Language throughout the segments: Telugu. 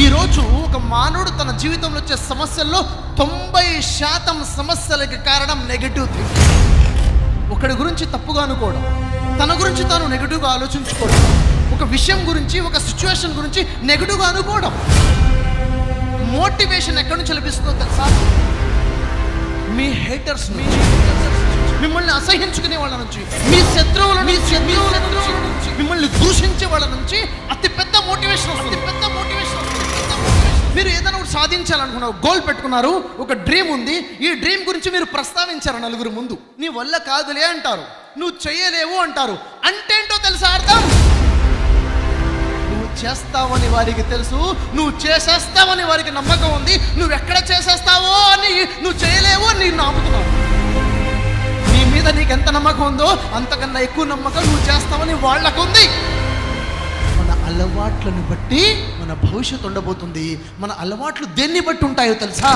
ఈరోజు ఒక మానవుడు తన జీవితంలో వచ్చే సమస్యల్లో తొంభై శాతం సమస్యలకి కారణం నెగటివ్ థింకింగ్ ఒకడి గురించి తప్పుగా అనుకోవడం తన గురించి తాను నెగటివ్గా ఆలోచించుకోవడం ఒక విషయం గురించి ఒక సిచ్యువేషన్ గురించి నెగటివ్గా అనుకోవడం మోటివేషన్ ఎక్కడి నుంచి లభిస్తుందో తెలుసా మీ హేటర్స్ నుంచి మిమ్మల్ని అసహించుకునే వాళ్ళ నుంచి మీ శత్రువుల మీ శత్రువుల నుంచి మిమ్మల్ని దూషించే వాళ్ళ నుంచి అతి పెద్ద మోటివేషన్ అతి పెద్ద మోటివేషన్ మీరు ఏదైనా ఒకటి సాధించాలనుకున్నారు గోల్ పెట్టుకున్నారు ఒక డ్రీమ్ ఉంది ఈ డ్రీమ్ గురించి మీరు ప్రస్తావించారు నలుగురు ముందు నీ వల్ల కాదులే అంటారు నువ్వు చెయ్యలేవు అంటారు అంటేంటో తెలుసా అర్థం నువ్వు చేస్తావని వారికి తెలుసు నువ్వు చేసేస్తావని వారికి నమ్మకం ఉంది నువ్వు ఎక్కడ చేసేస్తావో అని నువ్వు చేయలేవు అని నేను నమ్ముతున్నావు నీ మీద నీకు ఎంత నమ్మకం ఉందో అంతకన్నా ఎక్కువ నమ్మకం నువ్వు చేస్తావని వాళ్ళకు ఉంది మన అలవాట్లను బట్టి మన భవిష్యత్తు ఉండబోతుంది మన అలవాట్లు దేన్ని బట్టి ఉంటాయో తెలుసా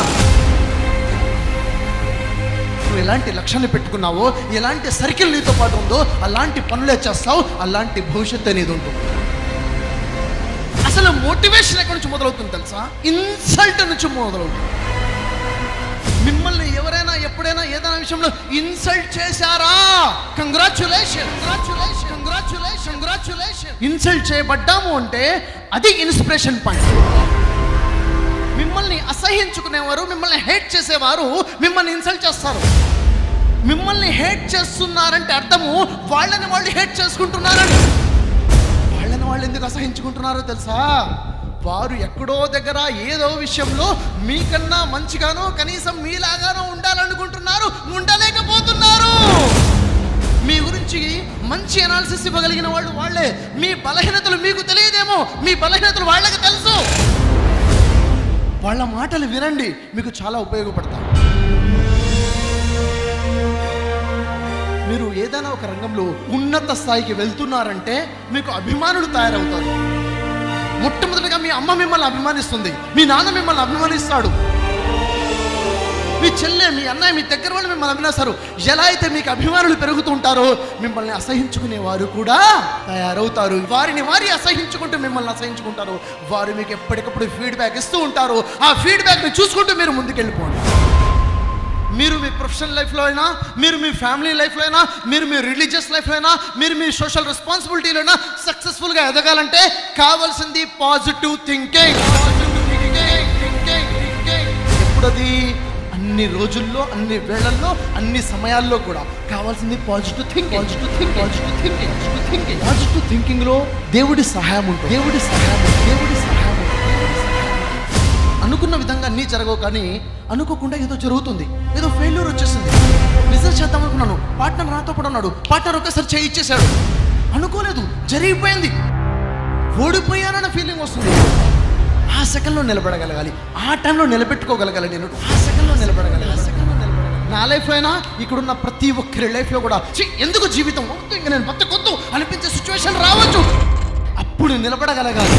నువ్వు ఎలాంటి లక్ష్యాన్ని పెట్టుకున్నావో ఎలాంటి సర్కిల్ నీతో పాటు ఉందో అలాంటి పనులే చేస్తావు అలాంటి భవిష్యత్తు అనేది ఉంటుంది అసలు మోటివేషన్ ఎక్కడి నుంచి మొదలవుతుంది తెలుసా ఇన్సల్ట్ నుంచి మొదలవుతుంది మిమ్మల్ని ఎవరైనా ఎప్పుడైనా ఏదైనా విషయంలో ఇన్సల్ట్ చేశారా congratulation congratulation congratulation congratulation insult చేయబడ్డాము అంటే అది ఇన్స్పిరేషన్ పాయింట్ మిమ్మల్ని అసహించుకునేవారు మిమ్మల్ని హేట్ చేసేవారు మిమ్మల్ని ఇన్సల్ట్ చేస్తారు మిమ్మల్ని హేట్ చేస్తున్నారంటే అర్థము వాళ్ళని వాళ్ళు హేట్ చేసుకుంటున్నారని వాళ్ళని వాళ్ళు ఎందుకు అసహించుకుంటున్నారో తెలుసా వారు ఎక్కడో దగ్గర ఏదో విషయంలో మీకన్నా మంచిగానో కనీసం మీలాగానో ఉండాలనుకుంటున్నారు ఉండలేకపోతున్నారు మీ గురించి మంచి అనాలిసిస్ ఇవ్వగలిగిన వాళ్ళు వాళ్ళే మీ బలహీనతలు మీకు తెలియదేమో మీ బలహీనతలు వాళ్ళకి తెలుసు వాళ్ళ మాటలు వినండి మీకు చాలా ఉపయోగపడతాయి మీరు ఏదైనా ఒక రంగంలో ఉన్నత స్థాయికి వెళ్తున్నారంటే మీకు అభిమానులు తయారవుతారు మొట్టమొదటిగా మీ అమ్మ మిమ్మల్ని అభిమానిస్తుంది మీ నాన్న మిమ్మల్ని అభిమానిస్తాడు మీ చెల్లె మీ అన్నయ్య మీ దగ్గర వాళ్ళు మిమ్మల్ని అభిమానిస్తారు ఎలా అయితే మీకు అభిమానులు పెరుగుతుంటారో మిమ్మల్ని అసహించుకునే వారు కూడా తయారవుతారు వారిని వారి అసహించుకుంటూ మిమ్మల్ని అసహించుకుంటారు వారు మీకు ఎప్పటికప్పుడు ఫీడ్బ్యాక్ ఇస్తూ ఉంటారు ఆ ఫీడ్బ్యాక్ని చూసుకుంటూ మీరు ముందుకెళ్ళిపోండి మీరు మీ ప్రొఫెషనల్ లైఫ్లో అయినా మీరు మీ ఫ్యామిలీ లైఫ్లో అయినా మీరు మీ రిలీజియస్ లైఫ్లో అయినా మీరు మీ సోషల్ రెస్పాన్సిబిలిటీలో అయినా సక్సెస్ఫుల్గా ఎదగాలంటే కావాల్సింది పాజిటివ్ థింకింగ్ ఎప్పుడది అన్ని రోజుల్లో అన్ని వేళల్లో అన్ని సమయాల్లో కూడా కావాల్సింది positive think positive think positive thinking positive thinking positive thinking లో దేవుడి సహాయం ఉంటుంది దేవుడి సహాయం ఉంటుంది. దేవుడి సహాయం ఉంటుంది. దేవుడి సహాయం ఉంటుంది. అనుకున్న విధంగా అన్నీ జరగవు కానీ అనుకోకుండా ఏదో జరుగుతుంది ఏదో ఫెయిల్యూర్ వచ్చేసింది బిజినెస్ చేద్దాం అనుకున్నాను పార్ట్నర్ నాతో కూడా ఉన్నాడు పార్ట్నర్ ఒక్కసారి చేయి ఇచ్చేసాడు అనుకోలేదు జరిగిపోయింది ఓడిపోయానన్న ఫీలింగ్ వస్తుంది ఆ సెకండ్లో నిలబడగలగాలి ఆ టైంలో నిలబెట్టుకోగలగాలి నేను ఆ సెకండ్లో నిలబడగలగాలి ఆ సెకండ్లో నిలబడగలగాలి. నా లైఫ్లో అయినా ఇక్కడున్న ప్రతి ఒక్కరి లైఫ్లో కూడా "ఛీ, ఎందుకు జీవితం వద్దు ఇంక నేను బతకొద్దు అనిపించే సిచ్యువేషన్ రావచ్చు అప్పుడు నిలబడగలగాలి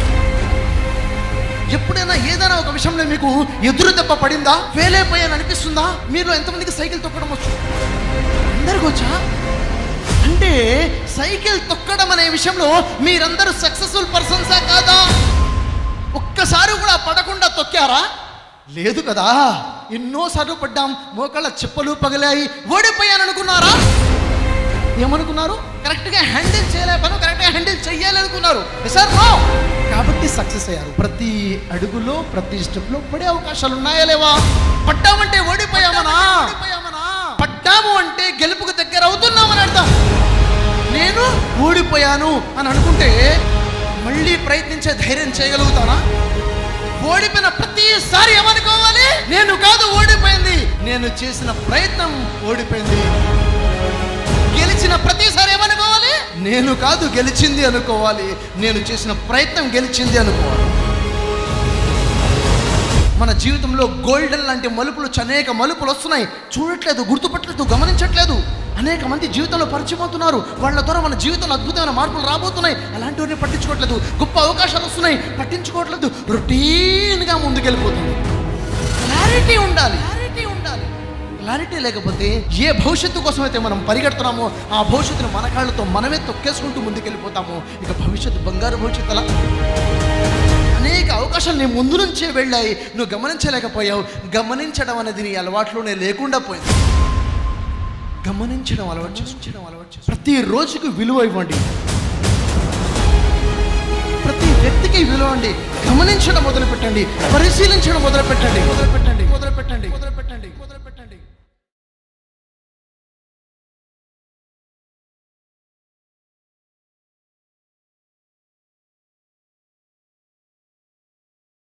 ఎప్పుడైనా ఏదైనా ఒక విషయంలో మీకు ఎదురు దెబ్బ పడిందా ఫెయిల్ అయిపోయాను అనిపిస్తుందా మీరు ఎంతమందికి సైకిల్ తొక్కడం వచ్చు అందరికి వచ్చా అంటే సైకిల్ తొక్కడం అనే విషయంలో మీరందరూ సక్సెస్ఫుల్ పర్సన్సా కాదా ఒక్కసారి కూడా పడకుండా తొక్కారా లేదు కదా ఎన్నోసార్లు పడ్డాం మోకాళ్ళ చెప్పులు పగిలాయి ఓడిపోయాను అనుకున్నారా ఏమనుకున్నారు కరెక్ట్గా హ్యాండిల్ చేయలేకపోయాను కరెక్ట్గా హ్యాండిల్ చెయ్యాలనుకున్నారు సార్ నో కాబట్టి సక్సెస్ అయ్యారు ప్రతి అడుగులో ప్రతి స్టెప్లో పడే అవకాశాలు ఉన్నాయా లేవా పడ్డామంటే ఓడిపోయామనా పడ్డాము అంటే గెలుపుకు దగ్గర అవుతున్నామని అర్థం నేను ఓడిపోయాను అని అనుకుంటే మళ్ళీ ప్రయత్నించే ధైర్యం చేయగలుగుతానా ఓడిపోయిన ప్రతిసారి ఏమనుకోవాలి నేను కాదు ఓడిపోయింది నేను చేసిన ప్రయత్నం ఓడిపోయింది గెలిచిన ప్రతిసారి ఏమనుకోవాలి నేను కాదు గెలిచింది అనుకోవాలి నేను చేసిన ప్రయత్నం గెలిచింది అనుకోవాలి మన జీవితంలో గోల్డెన్ లాంటి మలుపులు అనేక మలుపులు వస్తున్నాయి చూడట్లేదు గుర్తుపట్టలేదు గమనించట్లేదు అనేక మంది జీవితంలో పరిచయం అవుతున్నారు వాళ్ళ ద్వారా మన జీవితంలో అద్భుతమైన మార్పులు రాబోతున్నాయి అలాంటివన్నీ పట్టించుకోవట్లేదు గొప్ప అవకాశాలు వస్తున్నాయి పట్టించుకోవట్లేదు రొటీన్గా ముందుకెళ్ళిపోతుంది క్లారిటీ ఉండాలి క్లారిటీ ఉండాలి క్లారిటీ లేకపోతే ఏ భవిష్యత్తు కోసం అయితే మనం పరిగెడుతున్నామో ఆ భవిష్యత్తును మన కాళ్ళతో మనమే తొక్కేసుకుంటూ ముందుకెళ్ళిపోతామో ఇక భవిష్యత్తు బంగారు భవిష్యత్తు అలా అనేక అవకాశాలు అవకాశాలు నీ ముందు నుంచే వెళ్ళాయి నువ్వు గమనించలేకపోయావు గమనించడం అనేది నీ అలవాట్లోనే లేకుండా పోయింది గమనించడం అలవాటు చేసుకోవడం అలవాటు చేసుకో ప్రతి రోజుకు విలువ ఇవ్వండి ప్రతి వ్యక్తికి విలువ అండి గమనించడం మొదలు పెట్టండి పరిశీలించడం మొదలు పెట్టండి మొదలు పెట్టండి మొదలు పెట్టండి మొదలు పెట్టండి